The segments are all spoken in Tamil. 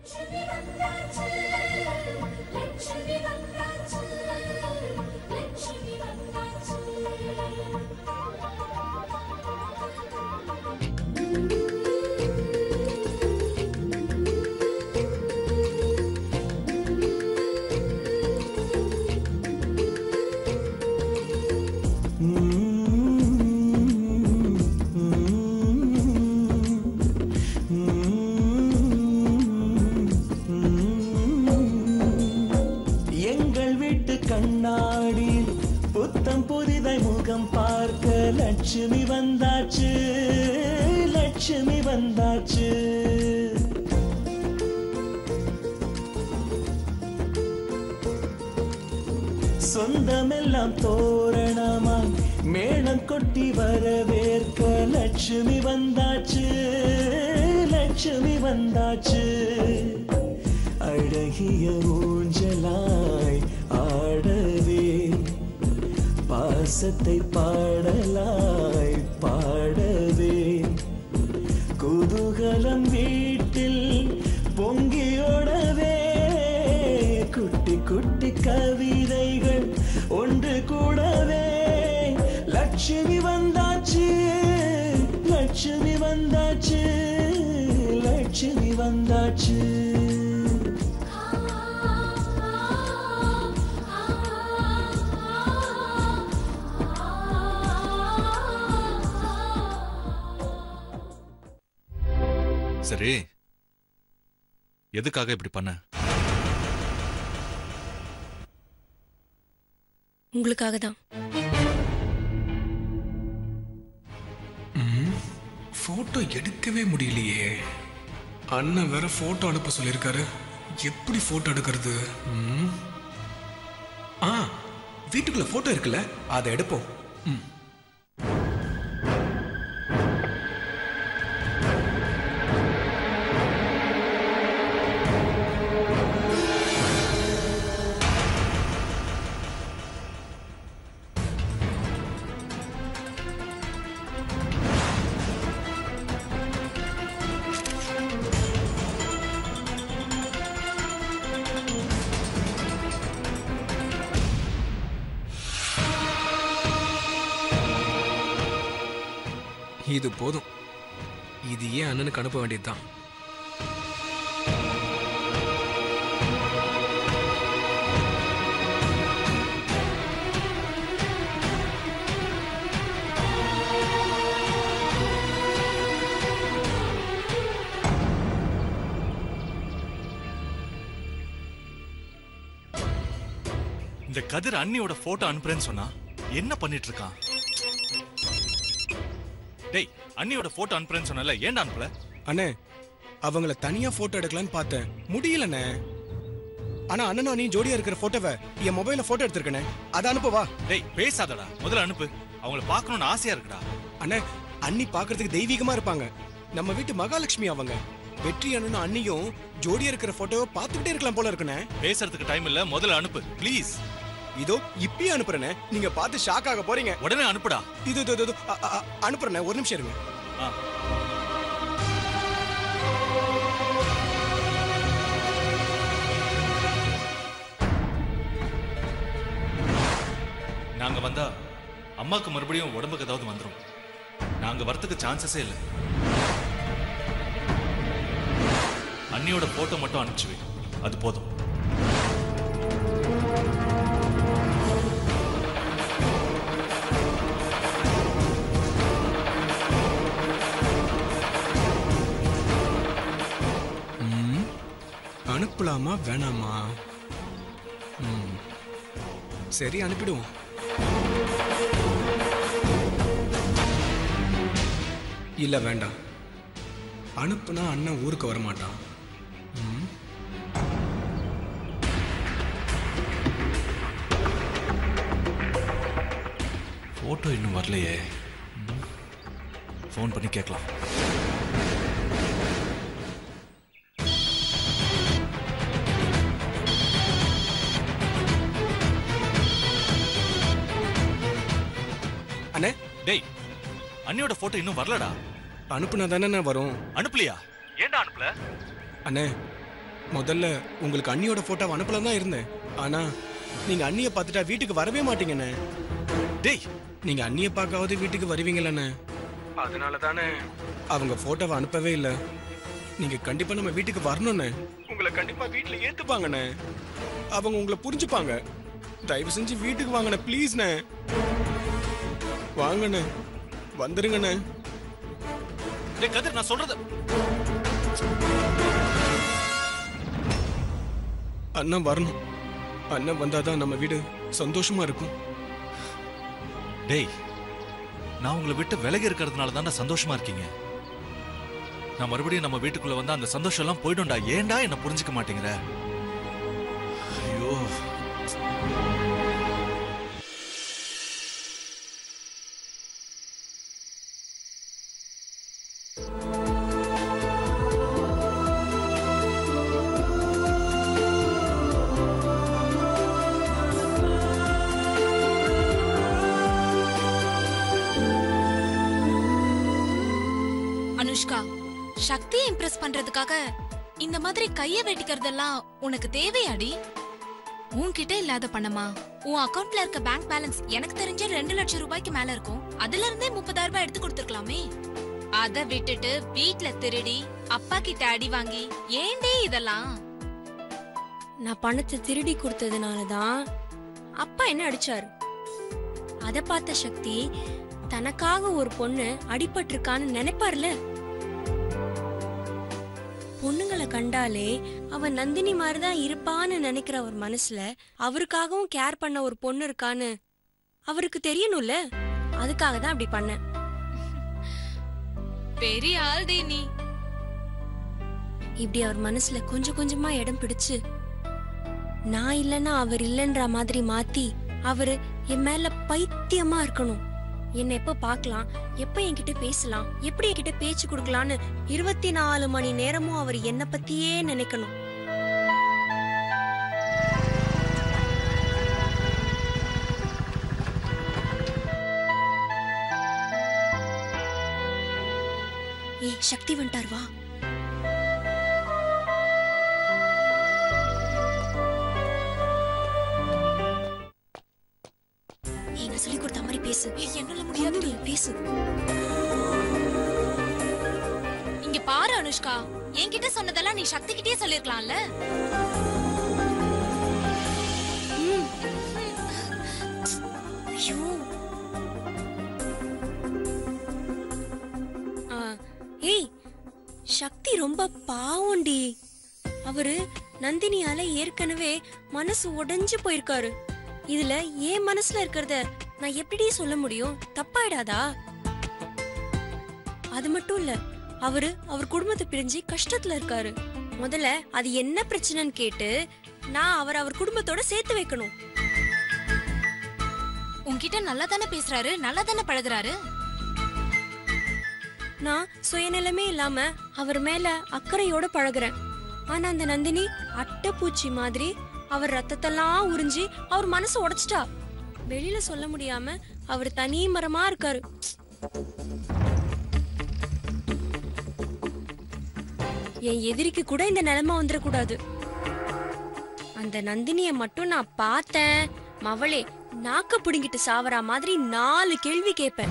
லட்சுமி வந்தாச்சு லட்சுமி வந்தாச்சு லட்சுமி வந்தாச்சு எங்கள் வீட்டு கண்ணாடியில் புத்தம் புதிதாய் முகம் பார்க்க லட்சுமி வந்தாச்சு லட்சுமி வந்தாச்சு சொந்தமெல்லாம் தோரணமாய் மேளம் கொட்டி வரவேற்க லட்சுமி வந்தாச்சு லட்சுமி வந்தாச்சு அழகிய ஊஞ்சலாய் ஆடவே பாசத்தை பாடலாய் பாடவே குதூகலம் வீட்டில் பொங்கியோடவே குட்டி குட்டி கவிதைகள் ஒன்று கூடவே லட்சுமி வந்தாச்சு லட்சுமி வந்தாச்சு லட்சுமி வந்தாச்சு சரி எதுக்காக இப்படி பண்ண உங்களுக்காக தான் போட்டோ எடுக்கவே முடியலையே அண்ணன் வேற போட்டோ அனுப்ப சொல்லியிருக்காரு எப்படி போட்டோ எடுக்கிறது ம்? ஆ வீட்டுக்குள்ள போட்டோ இருக்குல்ல அதை எடுப்போம் ம். இது போதும் இது ஏன் அண்ணனுக்கு அனுப்ப வேண்டியதுதான் இந்த கதிர் அண்ணியோட போட்டோ அனுப்புறேன்னு சொன்னா என்ன பண்ணிட்டு இருக்கான் டேய் அண்ணியோட போட்டோ அனுப்புறேன்னு சொன்னல ஏன்டா அனுப்பல அண்ணே அவங்கள தனியா போட்டோ எடுக்கலாம்னு பார்த்தேன் முடியலண்ணே ஆனா அண்ணனும் அண்ணியும் ஜோடியா இருக்கிற போட்டோவை என் மொபைல்ல போட்டோ எடுத்திருக்கனே அதை அனுப்பவா டேய் பேசாதடா முதல்ல அனுப்பு அவங்கள பார்க்கணும்னு ஆசையா இருக்குடா அண்ணே அண்ணி பார்க்கிறதுக்கு தெய்வீகமா இருப்பாங்க நம்ம வீட்டு மகாலட்சுமி அவங்க வெற்றி அண்ணனும் அண்ணியும் ஜோடியா இருக்கிற போட்டோவை பார்த்துக்கிட்டே இருக்கலாம் போல இருக்குண்ணே பேசுறதுக்கு டைம் இல்ல முதல்ல அனுப்பு ப்ளீஸ் இதோ இப்பயே அனுப்புறேனே நீங்க பார்த்து ஷாக் ஆக போறீங்க உடனே அனுப்புடா இது இது, இது, இது, அ, அ, அ, அனுப்புறேனே ஒரு நிமிஷம் இருங்க ஆ. நாங்க வந்தா அம்மாக்கு மறுபடியும் உடம்புக்கு ஏதாவது வந்துரும் நாங்க வரத்துக்கு சான்சஸே இல்லை அண்ணியோட போட்டோ மட்டும் அனுப்பிச்சு வை அது போதும் ம், அனுப்பலாமா வேணாமா ம், சரி அனுப்பிடுவோம் இல்ல வேண்டாம் அனுப்புனா அண்ணன் ஊருக்கு வரமாட்டான் ம், போட்டோ இன்னும் வரலையே ஃபோன் பண்ணி கேட்கலாம் அண்ணே டேய் அண்ணியோட போட்டோ இன்னும் வரலடா அனுப்புனா தானே வரும் அனுப்பலையா ஏன்டா அனுப்பல அண்ணே முதல்ல உங்களுக்கு அண்ணியோட போட்டோ அனுப்பலாம் தான் இருந்தேன் ஆனா நீங்க அண்ணிய பார்த்துட்டா வீட்டுக்கு வரவே மாட்டீங்கண்ணே டேய் நீங்க அண்ணிய பார்க்காவது வீட்டுக்கு வருவீங்களண்ணே அதனால தானே அவங்க போட்டோவை அனுப்பவே இல்லை நீங்க கண்டிப்பா நம்ம வீட்டுக்கு வரணும்ண்ணே உங்களை கண்டிப்பா வீட்டுல ஏத்துப்பாங்கண்ணே அவங்க உங்களை புரிஞ்சுப்பாங்க தயவு செஞ்சு வீட்டுக்கு வாங்கண்ணே ப்ளீஸ்ண்ணே வாங்கண்ணே வந்துருங்கண்ணே டேய் கதிர் நான் சொல்றது அண்ணன் வரணும் அண்ணன் வந்தாதான் நம்ம வீடு சந்தோஷமா இருக்கும் டேய் நான் உங்களை விட்டு விலகி இருக்கிறதுனால தானே சந்தோஷமா இருக்கீங்க நான் மறுபடியும் நம்ம வீட்டுக்குள்ள வந்து அந்த சந்தோஷம் எல்லாம் போயிடும்டா ஏன்டா என்ன புரிஞ்சுக்க மாட்டேங்கிற ஐயோ அனுஷ்கா சக்தியை இம்ப்ரெஸ் பண்றதுக்காக இந்த மாதிரி கைய வெட்டிக்கிறதெல்லாம் உனக்கு தேவையாடி உன்கிட்ட இல்லாத பணமா உன் அக்கவுண்ட்ல இருக்க பேங்க் பேலன்ஸ் எனக்கு தெரிஞ்ச ரெண்டு லட்சம் ரூபாய்க்கு மேல இருக்கும் அதுல இருந்தே முப்பதாயிரம் ரூபாய் எடுத்து கொடுத்துருக்கலாமே அத விட்டுட்டு வீட்ல திருடி அப்பா கிட்ட அடி வாங்கி ஏண்டே இதெல்லாம் நான் பணத்தை திருடி கொடுத்ததுனால தான் அப்பா என்ன அடிச்சாரு அத பார்த்த சக்தி தனக்காக ஒரு பொண்ணு அடிபட்டிருக்கான்னு நினைப்பார்ல பொண்ணுங்களை கண்டாலே அவ நந்தினி மாதிரி தான் இருப்பான்னு நினைக்கிற ஒரு மனசுல அவருக்காகவும் கேர் பண்ண ஒரு பொண்ணு இருக்கான்னு அவருக்கு தெரியணும்ல அதுக்காக தான் அப்படி பண்ணேன் பெரிய ஆள்தே நீ இப்படி அவர் மனசுல கொஞ்சம் கொஞ்சமா இடம் பிடிச்சு நான் இல்லைன்னா அவர் இல்லைன்ற மாதிரி மாத்தி அவரு என் மேல பைத்தியமா இருக்கணும் என்னை எப்ப பார்க்கலாம் எப்ப என்கிட்ட பேசலாம் எப்படி என்கிட்ட பேச்சு கொடுக்கலான்னு இருபத்தி நாலு மணி நேரமும் அவர் என்ன பத்தியே நினைக்கணும் ஏய் சக்தி வந்துட்டார் வா ஏய் நான் சொல்லி கொடுத்த மாதிரி பேசு என்னால முடியாது முடியாது பேசு இங்க பாரு அனுஷ்கா என்கிட்ட சொன்னதெல்லாம் நீ சக்தி கிட்டே சொல்லிருக்கலாம்ல ஐயோ ஆ, ஏய் சக்தி ரொம்ப பாவம்டி அவரு நந்தினியால ஏற்கனவே மனசு உடைஞ்சு போயிருக்காரு இதுல என் மனசுல இருக்கிறத நான் எப்படி சொல்ல முடியும் தப்பாயிடாதா அது மட்டும் இல்ல அவரு அவர் குடும்பத்தை பிரிஞ்சு கஷ்டத்துல இருக்காரு முதல்ல அது என்ன பிரச்சனைன்னு கேட்டு நான் அவர் அவர் குடும்பத்தோட சேர்த்து வைக்கணும் உன்கிட்ட நல்லா தானே பேசுறாரு நல்லா தானே பழகுறாரு நான் சுயநலமே இல்லாம அவர் மேல அக்கறையோட பழகுறேன் ஆனா அந்த நந்தினி அட்டைப்பூச்சி மாதிரி அவர் ரத்தத்தெல்லாம் உறிஞ்சி அவர் மனசு உடைச்சிட்டா வெளியில சொல்ல முடியாம அவர் தனி மரமா இருக்காரு என் எதிரிக்கு கூட இந்த நிலைமை வந்துடக்கூடாது அந்த நந்தினிய மட்டும் நான் பார்த்தேன் மவளே நாக்க புடுங்கிட்டு சாவறா மாதிரி நாலு கேள்வி கேட்பேன்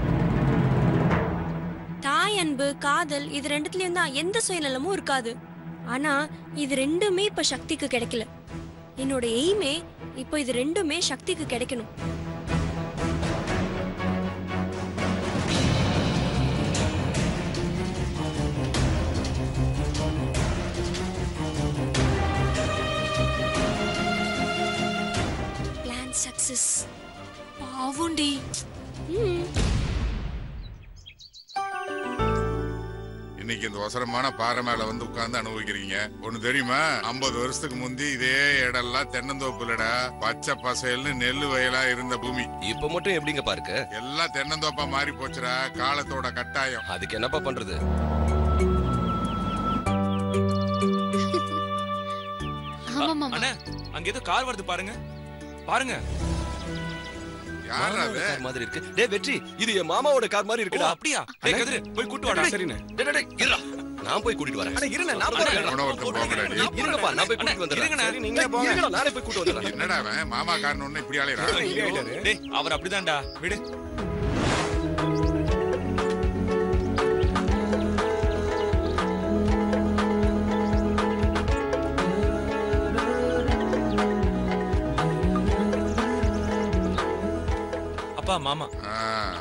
தாய் அன்பு காதல் இது ரெண்டுத்துலயும் தான் எந்த சுயநலமும் இருக்காது ஆனா இது ரெண்டுமே இப்ப சக்திக்கு கிடைக்கல என்னோட எய்மே இப்போ இது ரெண்டுமே சக்திக்கு கிடைக்கணும் பிளான் சக்சஸ் பாவுண்டி இன்னைக்கு இந்த அவசரமான பாறை மேல வந்து உட்கார்ந்து அனுபவிக்கிறீங்க ஒண்ணு தெரியுமா 50 வருஷத்துக்கு முந்தி இதே இடம்லாம் தென்னந்தோப்புலடா பச்சை பசையல்னு நெல்லு வயலா இருந்த பூமி இப்ப மட்டும் எப்படிங்க பாருக்கு எல்லாம் தென்னந்தோப்பா மாறி போச்சுடா காலத்தோட கட்டாயம் அதுக்கு என்னப்பா பண்றது அண்ணே அங்க ஏதோ கார் வருது பாருங்க பாருங்க யார் அது மாமாவோட கார் மாதிரி இருக்கு டேய் வெற்றி இது என் மாமாவோட கார் மாதிரி ஓ இருக்குடா அப்படியா டேய் கதிரு போய் கூட்டு வாடா சரிண்ணே டேய், டேய், டேய், இருடா. நான் போய் கூட்டிட்டு வரேன் அட இருண்ணே நான் போறேன் உன ஒருத்தன் போங்கடாடி. இருங்கப்பா நான் போய் கூட்டிட்டு வந்துடுறேன் இருங்கண்ணே, சரி, நீங்களே போங்க. இருங்கடா, நானே போய் கூட்டிட்டு வந்துடுறேன் என்னடா அவன் மாமா காரணம் ஒண்ணு இப்படி அலையறான் இங்கே ஆயிட்டாரு. டேய் அவர் அப்படிதான்டா விடு அப்பா மாமா ஆ.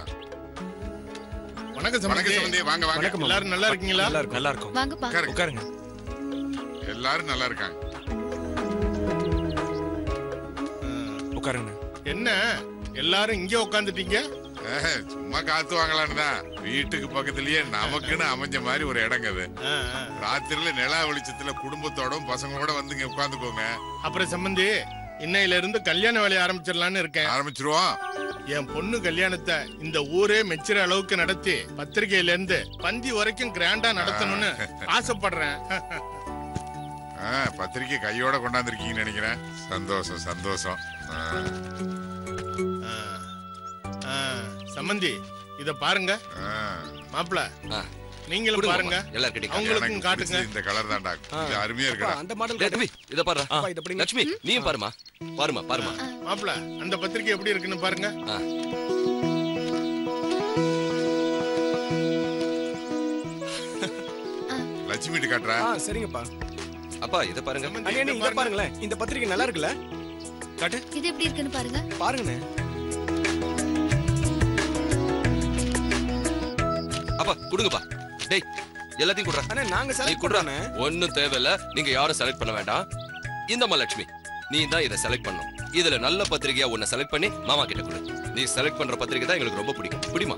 வணக்கம் வணக்கம் சம்பந்தி சம்பந்தி வாங்க வாங்க வணக்கம் மாமா. எல்லாரும் நல்லா இருக்கீங்களா நல்லா இருக்கும் நல்லா இருக்கும் வாங்கப்பா உட்காருங்க. உட்காருங்க எல்லாரும் நல்லா இருக்காங்க உட்காருங்க என்ன எல்லாரும் இங்க உட்காந்துட்டீங்க ஆஹ், சும்மா காத்து வாங்கலான்னு தான் வீட்டுக்கு பக்கத்துலயே நமக்குன்னு அமைஞ்ச மாதிரி ஒரு இடங்க அது ராத்திரில நிலா வெளிச்சத்துல குடும்பத்தோட பசங்களோட வந்துங்க உட்காந்துக்கோங்க அப்புறம் சம்பந்தி இன்னையில இருந்து கல்யாண வேலையை ஆரம்பிச்சிடலான்னு இருக்கேன் ஆரம்பிச்சிருவோம் என் பொண்ணு கல்யாணத்தை இந்த ஊரே மெச்சுற அளவுக்கு நடத்தி பத்திரிகையில இருந்து பந்தி வரைக்கும் கிராண்டா நடத்தணும்னு ஆசைப்படுறேன் ஆ, பத்திரிக்கை கையோட கொண்டாந்துருக்கீங்கன்னு நினைக்கிறேன் சந்தோஷம் சந்தோஷம் ஆ. ஆ. ஆ, சம்பந்தி இத பாருங்க ஆ. மாப்பிள ஆ. நீங்களும் கொடுங்க பாருங்க மாமா, எல்லார்கிட்டயும் அவங்களுக்கும் எனக்கு காட்டுங்க பிடிச்சது இந்த கலர் தான்டா இது அருமையா அப்பா, இருக்குடா அந்த மாடல் டேய், தம்பி, இத பாருடா. அப்பா, இதை பிடிங்க. லட்சுமி நீயும் பாருமா பாருமா பாருமா மாப்பிள அந்த பத்திரிக்கை எப்படி இருக்குன்னு பாருங்க ஆ. லட்சுமிட்டு காட்டுறா ஆ சரிங்கப்பா அப்பா இத பாருங்க சம்பந்தி, அண்ணே இத இத பாருங்க. பாருங்களேன் இந்த பத்திரிக்கை நல்லா இருக்குல்ல காட்டு இது எப்படி இருக்குன்னு பாருங்க பாருங்கண்ணே அப்பா கொடுங்கப்பா டேய் எல்லாத்தையும் குடுறா அண்ணே நாங்க நீ செலக்ட் குடுறா பண்றோண்ணே ஒண்ணும் தேவையில்ல நீங்க யாரும் செலக்ட் பண்ண வேண்டாம் இந்தம்மா லட்சுமி நீ தான் இதை செலக்ட் பண்ணும் இதுல நல்ல பத்திரிகையா உன்னை செலக்ட் பண்ணி மாமா கிட்ட கொடு நீ செலக்ட் பண்ற பத்திரிகை தான் எங்களுக்கு ரொம்ப பிடிக்கும் பிடிமா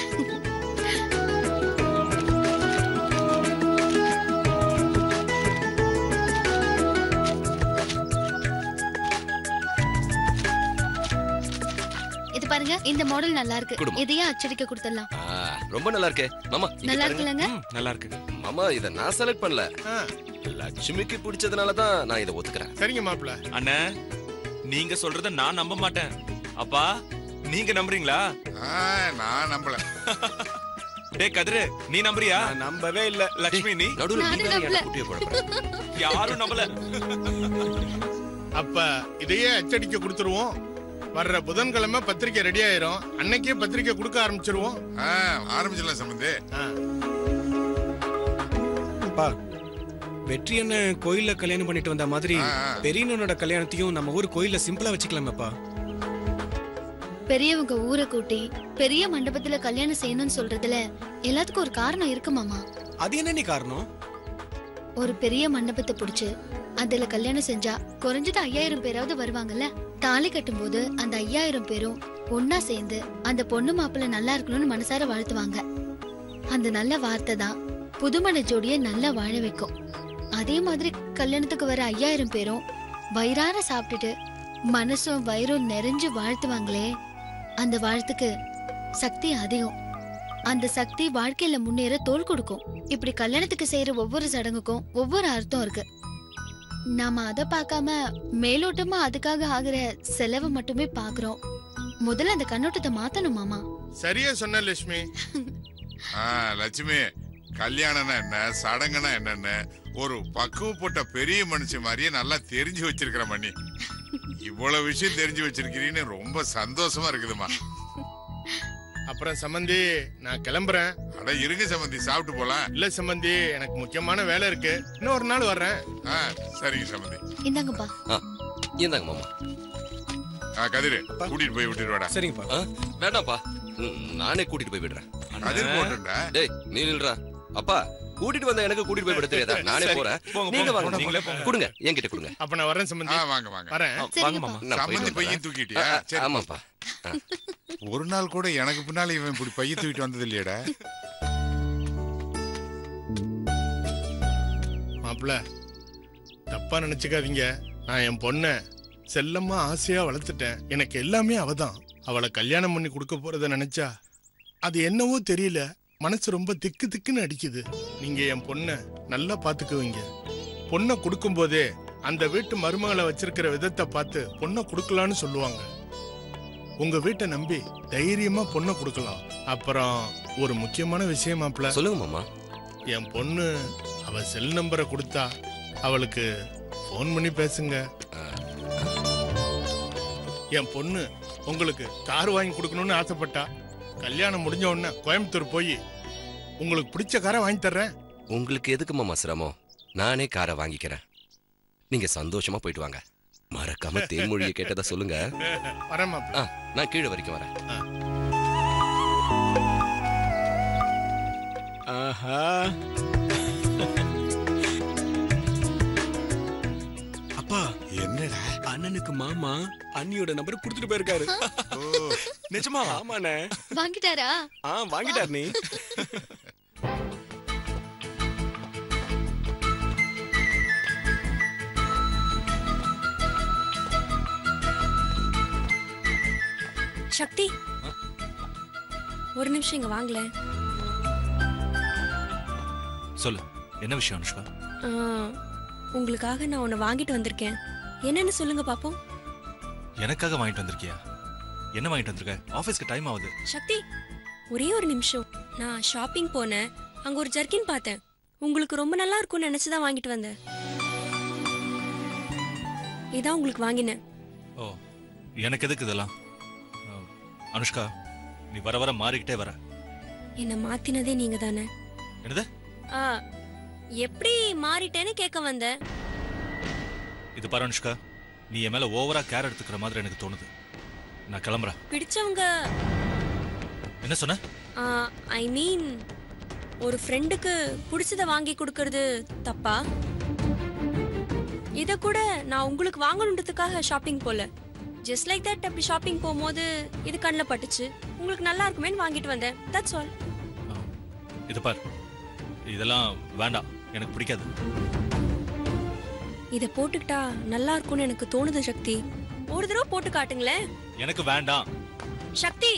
இது பாருங்க இந்த மாடல் நல்லா இருக்கு குடும்பம். இதையே அச்சடிக்க கொடுத்துடலாம் ஆ, ரொம்ப நல்லா இருக்கே மாமா இங்க நல்லா பாருங்க. இருக்குல்லங்க ம், நல்லா இருக்கு மாமா இத நான் செலக்ட் பண்ணல ஆ, லட்சுமிக்கு பிடிச்சதுனால தான் நான் இதை ஒத்துக்கிறேன் சரிங்க மாப்பிள அண்ணே நீங்க சொல்றத நான் நம்ப மாட்டேன் அப்பா நீங்க நம்புறீங்களா ஆ, நான் நம்பல டேய் கதிரு நீ நம்புறியா நான் நம்பவே இல்ல லட்சுமி நீ நடுவுல நீ நானும் தானே நம்பல. குட்டியை குழப்பற யாரும் நம்பல அப்ப இதையே அச்சடிக்க கொடுத்துருவோம் வர்ற புதன்கிழமை பத்திரிக்கை ரெடி ஆயிரும் அன்னைக்கே பத்திரிக்கை கொடுக்க ஆரம்பிச்சிருவோம் ஆ, ஆரம்பிச்சிடலாம் சம்பந்தி ஆ, அப்பா வெற்றி அண்ணன் கோயில்ல கல்யாணம் பண்ணிட்டு வந்த மாதிரி ஆ, ஆ. பெரியனோட கல்யாணத்தையும் நம்ம ஊர் கோயில்ல சிம்பிளா வச்சுக்கலாமேப்பா பெரியவங்க ஊரை கூட்டி பெரிய மண்டபத்துல கல்யாணம் செய்யணும்னு சொல்றதுல எல்லாத்துக்கும் ஒரு காரணம் இருக்கு மாமா அது என்ன நீ காரணம் ஒரு பெரிய மண்டபத்தை புடிச்சு அதுல கல்யாணம் செஞ்சா குறைஞ்சது ஐயாயிரம் பேராவது வருவாங்கல்ல தாலி கட்டும்போது அந்த ஐயாயிரம் பேரும் ஒன்னா சேர்ந்து அந்த பொண்ணு மாப்பிள்ளை நல்லா இருக்கணும்னு மனசார வாழ்த்துவாங்க அந்த நல்ல வார்த்தை தான் புதுமண ஜோடிய நல்லா வாழ வைக்கும் அதே மாதிரி கல்யாணத்துக்கு வர ஐயாயிரம் பேரும் வயிறார சாப்பிட்டுட்டு மனசும் வயிறும் நிறைஞ்சு வாழ்த்துவாங்களே அந்த வாழ்த்துக்கு சக்தி அதிகம் அந்த சக்தி வாழ்க்கையில முன்னேற தோல் கொடுக்கும் இப்படி கல்யாணத்துக்கு செய்யற ஒவ்வொரு சடங்குக்கும் ஒவ்வொரு அர்த்தம் இருக்கு நாம அத பார்க்காம மேலோட்டமா அதுக்காக ஆகுற செலவு மட்டுமே பாக்குறோம் முதல்ல அந்த கண்ணோட்டத்தை மாத்தணும் மாமா சரியா சொன்ன லட்சுமி ஆ, லட்சுமி கல்யாணம்னா என்ன சடங்குனா என்னன்னு ஒரு பக்குவப்பட்ட பெரிய மனுஷன் மாதிரியே நல்லா தெரிஞ்சு வச்சிருக்கிற மணி இவ்வளவு விஷயம் தெரிஞ்சு வச்சிருக்கிறீன்னு ரொம்ப சந்தோஷமா இருக்குதுமா அப்புறம் சம்பந்தி நான் கிளம்புறேன் அட இருங்க சம்பந்தி சாப்பிட்டு போலாம் இல்ல சம்பந்தி எனக்கு முக்கியமான வேலை இருக்கு இன்னொரு நாள் வர்றேன் ஆ, சரிங்க சம்பந்தி இந்தாங்கப்பா ஆ, இந்தாங்க மாமா ஆ, கதிரு கூட்டிட்டு போய் விட்டுட்டு வாடா சரிங்கப்பா ஆ, வேண்டாம்ப்பா ம், நானே கூட்டிட்டு போய் விடுறேன் கதிர் போட்டுண்டா டேய் நீ நில்றா அப்பா கூட்டிட்டு வந்த எனக்கு கூட்டிட்டு போய் விட தெரியாதா நானே சரி, போறேன் போங்க, நீங்க போங்க, வாங்க நீங்களே போங்க. போங்க. கொடுங்க என்கிட்ட கொடுங்க அப்ப நான் வரேன் சம்பந்தி ஆ வாங்க வாங்க வரேன் ஆ, வாங்க சரிங்கப்பா. மாமா நான் சம்பந்தி போயிட்டு பையன் வந்துடுறேன். தூக்கிட்டியா ஆ, சரி ஆமாப்பா ஆ. ஒரு நாள் கூட எனக்கு பின்னால இவன் இப்படி பைய தூக்கிட்டு வந்தது இல்லையடா மாப்பிள தப்பா நினைச்சுக்காதீங்க நான் என் பொண்ண செல்லம்மா ஆசையா வளர்த்துட்டேன் எனக்கு எல்லாமே அவதான் அவளை கல்யாணம் பண்ணி கொடுக்க போறத நினைச்சா அது என்னவோ தெரியல மனசு ரொம்ப திக்கு திக்குன்னு அடிக்குது நீங்க என் பொண்ண நல்லா பாத்துக்குவீங்க பொண்ணை கொடுக்கும் போதே அந்த வீட்டு மருமகளை வச்சிருக்கிற விதத்தை பார்த்து பொண்ணை கொடுக்கலான்னு சொல்லுவாங்க உங்க வீட்டை நம்பி தைரியமா பொண்ணை கொடுக்கலாம் அப்புறம் ஒரு முக்கியமான விஷயம் மாப்பிள சொல்லுங்க மாமா என் பொண்ணு அவ செல் நம்பரை கொடுத்தா அவளுக்கு ஃபோன் பண்ணி பேசுங்க என் பொண்ணு உங்களுக்கு கார் வாங்கி கொடுக்கணும்னு ஆசைப்பட்டா கல்யாணம் முடிஞ்ச உடனே கோயம்புத்தூர் போய் உங்களுக்கு பிடிச்ச காரை வாங்கி தர்றேன் உங்களுக்கு எதுக்கு மாமா சிரமம் நானே காரை வாங்கிக்கிறேன் நீங்க சந்தோஷமா போயிட்டு வாங்க மறக்காம தேன்மொழியை கேட்டதா சொல்லுங்க வரேன் ஆ, நான் கீழே வரைக்கும் வரேன் ஆஹா அப்பா என்னடா அண்ணனுக்கு மாமா அண்ணியோட நம்பர் கொடுத்துட்டு போயிருக்காரு நிஜமா ஆமாண்ணே வாங்கிட்டாரா ஆ வாங்கிட்டார் நீ சக்தி ஒரு நிமிஷம் இங்க வாங்கல சொல்லு என்ன விஷயம் அனுஷ்கா உங்களுக்காக நான் ஒன்னு வாங்கிட்டு வந்திருக்கேன் என்னன்னு சொல்லுங்க பாப்போம் எனக்காக வாங்கிட்டு வந்திருக்கியா என்ன வாங்கிட்டு வந்திருக்க ஆபீஸ்க்கு டைம் ஆகுது சக்தி ஒரே ஒரு நிமிஷம் நான் ஷாப்பிங் போனேன் அங்க ஒரு ஜர்க்கின் பார்த்தேன் உங்களுக்கு ரொம்ப நல்லா இருக்கும்னு நினைச்சு தான் வாங்கிட்டு வந்தேன் இதான் உங்களுக்கு வாங்கினேன் ஓ எனக்கு எதுக்கு இதெல்லாம் அஹ், அனுஷ்கா நீ வர வர மாறிக்கிட்டே வர என்னை மாத்தினதே நீங்க தானே என்னது ஆ, எப்படி மாறிட்டேன்னு கேட்க வந்தேன் இது பாரு அனுஷ்கா நீ என் மேல ஓவரா கேர் எடுத்துக்கிற மாதிரி எனக்கு தோணுது நான் கிளம்புறேன் பிடிச்சவங்க என்ன சொன்ன ஐ மீன் ஒரு ஃப்ரெண்டுக்கு பிடிச்சத வாங்கி கொடுக்கறது தப்பா இத கூட நான் உங்களுக்கு வாங்கணுன்றதுக்காக ஷாப்பிங் போல ஜஸ்ட் லைக் தட் அப்படி ஷாப்பிங் போகும்போது இது கண்ணில் பட்டுச்சு உங்களுக்கு நல்லா இருக்குமேன்னு வாங்கிட்டு வந்தேன் தட்ஸ் ஆல் இது பார் இதெல்லாம் வேண்டாம் எனக்கு பிடிக்காது இத போட்டுக்கிட்டா நல்லா இருக்கும்னு எனக்கு தோணுது சக்தி ஒரு தடவை போட்டு காட்டுங்களேன் எனக்கு வேண்டாம் சக்தி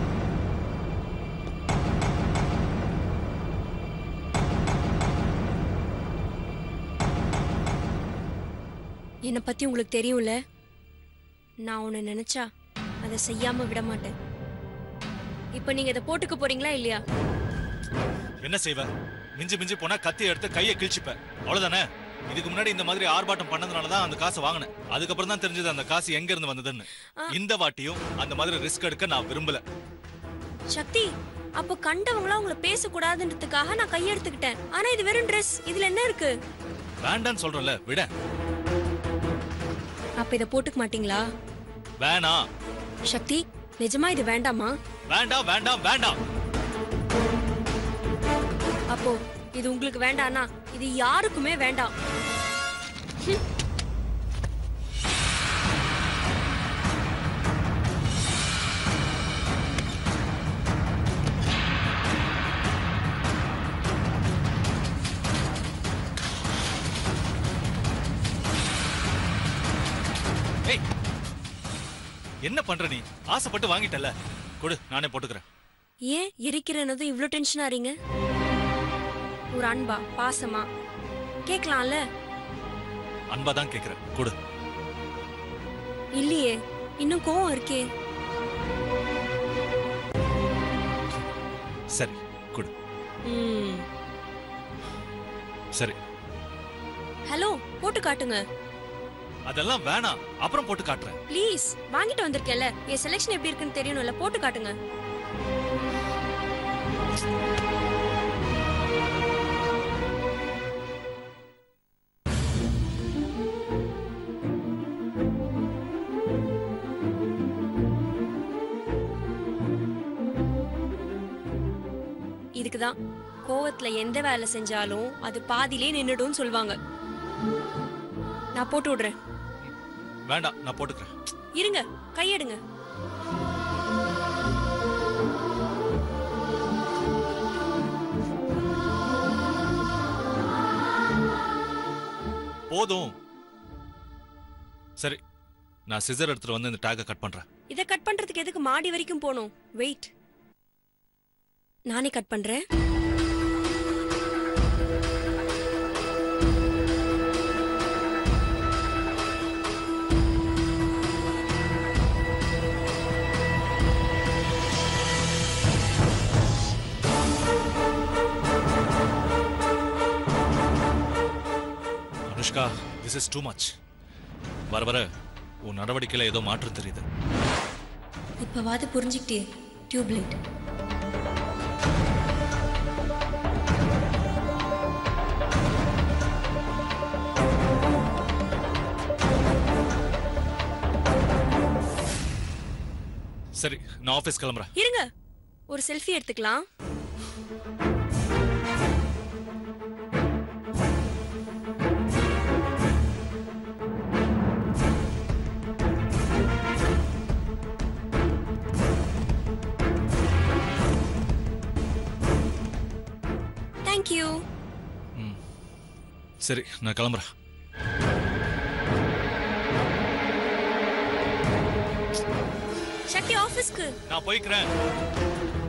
என்னை பத்தி உங்களுக்கு தெரியும்ல நான் உன்னை நினைச்சா அதை செய்யாம விட மாட்டேன் இப்போ நீங்க இதை போட்டுக்க போறீங்களா இல்லையா என்ன செய்வ மிஞ்சி மிஞ்சி போனா கத்தி எடுத்து கையை கிழிச்சுப்ப அவ்வளவுதானே இதுக்கு முன்னாடி இந்த மாதிரி ஆர்ப்பாட்டம் பண்ணதுனால தான் அந்த காசை வாங்கினேன் அதுக்கப்புறம் தான் தெரிஞ்சது அந்த காசு எங்க இருந்து வந்ததுன்னு இந்த வாட்டியும் அந்த மாதிரி ரிஸ்க் எடுக்க நான் விரும்பல சக்தி அப்போ கண்டவங்களா உங்களை பேசக்கூடாதுன்றதுக்காக நான் கையெடுத்துக்கிட்டேன் ஆனா இது வெறும் ட்ரெஸ் இதுல என்ன இருக்கு வேண்டான்னு சொல்றேன்ல விட அப்ப இதை போட்டுக்க மாட்டீங்களா வேணாம் சக்தி நிஜமா இது வேண்டாமா வேண்டாம் வேண்டாம் வேண்டாம் அப்போ இது உங்களுக்கு வேண்டானா இது யாருக்குமே வேண்டாம் ஹம். ஏய் என்ன பண்ற நீ ஆசைப்பட்டு வாங்கிட்டல கொடு நானே போட்டுக்கிறேன் ஏன் எரிக்கிறனதும் இவ்ளோ டென்ஷன் ஆறீங்க ஒரு அன்பா பாசமா கேட்கலாம்ல அன்பா தான் கேக்குறேன் கொடு இல்லையே இன்னும் கோவம் இருக்கே சரி கொடு ம். சரி ஹலோ போட்டு காட்டுங்க அதெல்லாம் வேணாம் அப்புறம் போட்டு காட்டுறேன் ப்ளீஸ் வாங்கிட்டு வந்திருக்கேன்ல என் செலெக்ஷன் எப்படி இருக்குன்னு தெரியணும்ல போட்டு காட்டுங்க இதுக்கு தான் கோவத்துல எந்த வேலை செஞ்சாலும் அது பாதியிலே நின்னுடும்னு சொல்லுவாங்க நான் போட்டு விடுறேன் வேண்டாம் நான் போட்டுக்கிறேன் இருங்க கையெடுங்க போதும் சரி நான் சிசர் எடுத்துட்டு வந்து இந்த டேக்கை கட் பண்றேன் இத கட் பண்றதுக்கு எதுக்கு மாடி வரைக்கும் போகணும் வெயிட் நானே கட் பண்றேன் Anushka this is too much வர வர உன் நடவடிக்கையில ஏதோ மாற்றம் தெரியுது இப்பவாது புரிஞ்சுக்கிட்டே டியூப்லைட் சரி நான் ஆஃபீஸ் கிளம்புறேன் இருங்க ஒரு செல்ஃபி எடுத்துக்கலாம் தேங்க்யூ சரி நான் கிளம்புறேன் சக்தி ஆஃபீஸ்க்கு நான் போய்க்கிறேன்